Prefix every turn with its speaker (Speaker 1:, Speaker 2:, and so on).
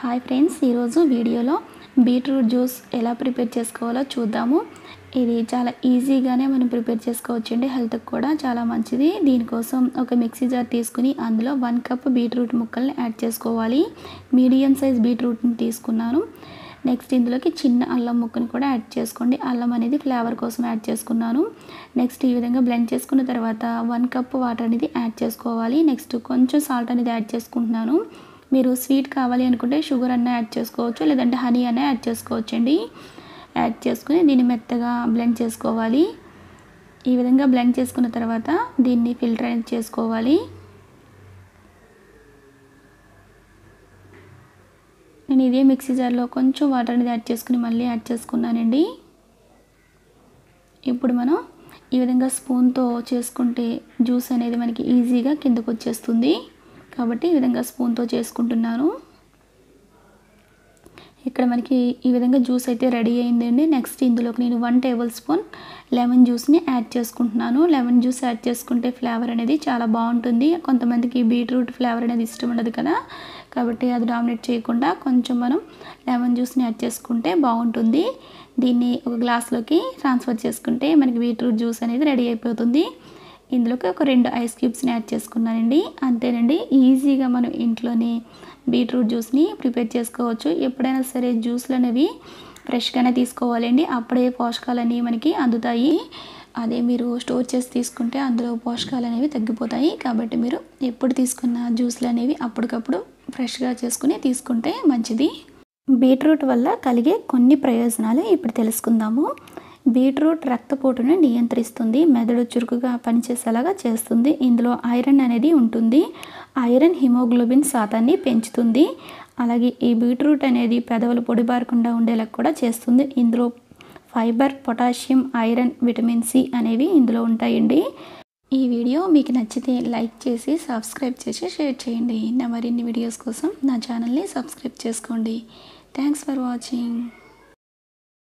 Speaker 1: hi friends ఈరోజు వీడియోలో beetroot juice ఎలా ప్రిపేర్ చేసుకోవాలో చూద్దాము ఇది చాలా ఈజీగానే మనం ప్రిపేర్ చేసుకోవచ్చండి హెల్త్కి కూడా చాలా మంచిది దీనికోసం ఒక మిక్సీ జార్ తీసుకుని అందులో వన్ కప్ బీట్రూట్ ముక్కల్ని యాడ్ చేసుకోవాలి మీడియం సైజ్ బీట్రూట్ని తీసుకున్నాను నెక్స్ట్ ఇందులోకి చిన్న అల్లం ముక్కను కూడా యాడ్ చేసుకోండి అల్లం అనేది ఫ్లేవర్ కోసం యాడ్ చేసుకున్నాను నెక్స్ట్ ఈ విధంగా బ్లెండ్ చేసుకున్న తర్వాత వన్ కప్ వాటర్ అనేది యాడ్ చేసుకోవాలి నెక్స్ట్ కొంచెం సాల్ట్ అనేది యాడ్ చేసుకుంటున్నాను మీరు స్వీట్ కావాలి అనుకుంటే షుగర్ అన్న యాడ్ చేసుకోవచ్చు లేదంటే హనీ అన్న యాడ్ చేసుకోవచ్చండి యాడ్ చేసుకుని దీన్ని మెత్తగా బ్లెండ్ చేసుకోవాలి ఈ విధంగా బ్లెండ్ చేసుకున్న తర్వాత దీన్ని ఫిల్టర్ అనేది చేసుకోవాలి నేను ఇదే మిక్సీ జార్లో కొంచెం వాటర్ అనేది యాడ్ చేసుకుని మళ్ళీ యాడ్ చేసుకున్నానండి ఇప్పుడు మనం ఈ విధంగా స్పూన్తో చేసుకుంటే జ్యూస్ అనేది మనకి ఈజీగా కిందకు వచ్చేస్తుంది కాబట్టి ఈ విధంగా స్పూన్తో చేసుకుంటున్నాను ఇక్కడ మనకి ఈ విధంగా జ్యూస్ అయితే రెడీ అయిందండి నెక్స్ట్ ఇందులోకి నేను వన్ టేబుల్ స్పూన్ లెమన్ జ్యూస్ని యాడ్ చేసుకుంటున్నాను లెమన్ జ్యూస్ యాడ్ చేసుకుంటే ఫ్లేవర్ అనేది చాలా బాగుంటుంది కొంతమందికి బీట్రూట్ ఫ్లేవర్ అనేది ఇష్టం ఉండదు కదా కాబట్టి అది డామినేట్ చేయకుండా కొంచెం మనం లెమన్ జ్యూస్ని యాడ్ చేసుకుంటే బాగుంటుంది దీన్ని ఒక గ్లాస్లోకి ట్రాన్స్ఫర్ చేసుకుంటే మనకి బీట్రూట్ జ్యూస్ అనేది రెడీ అయిపోతుంది ఇందులోకి ఒక రెండు ఐస్ క్యూబ్స్ని యాడ్ చేసుకున్నానండి అంతేనండి ఈజీగా మనం ఇంట్లోనే బీట్రూట్ జ్యూస్ని ప్రిపేర్ చేసుకోవచ్చు ఎప్పుడైనా సరే జ్యూస్లు అనేవి ఫ్రెష్గానే తీసుకోవాలండి అప్పుడే పోషకాలు అనేవి మనకి అందుతాయి అదే మీరు స్టోర్ చేసి తీసుకుంటే అందులో పోషకాలు అనేవి తగ్గిపోతాయి కాబట్టి మీరు ఎప్పుడు తీసుకున్న జ్యూస్లు అనేవి అప్పటికప్పుడు ఫ్రెష్గా చేసుకుని తీసుకుంటే మంచిది బీట్రూట్ వల్ల కలిగే కొన్ని ప్రయోజనాలు ఇప్పుడు తెలుసుకుందాము బీట్రూట్ రక్తపోటును నియంత్రిస్తుంది మెదడు చురుకుగా పనిచేసేలాగా చేస్తుంది ఇందులో ఐరన్ అనేది ఉంటుంది ఐరన్ హిమోగ్లోబిన్ శాతాన్ని పెంచుతుంది అలాగే ఈ బీట్రూట్ అనేది పెదవులు పొడిబారకుండా ఉండేలా కూడా చేస్తుంది ఇందులో fibre potassium iron vitamin C అనేవి ఇందులో ఉంటాయండి ఈ వీడియో మీకు నచ్చితే లైక్ చేసి సబ్స్క్రైబ్ చేసి షేర్ చేయండి నా మరిన్ని వీడియోస్ కోసం నా ఛానల్ని సబ్స్క్రైబ్ చేసుకోండి థ్యాంక్స్ ఫర్ వాచింగ్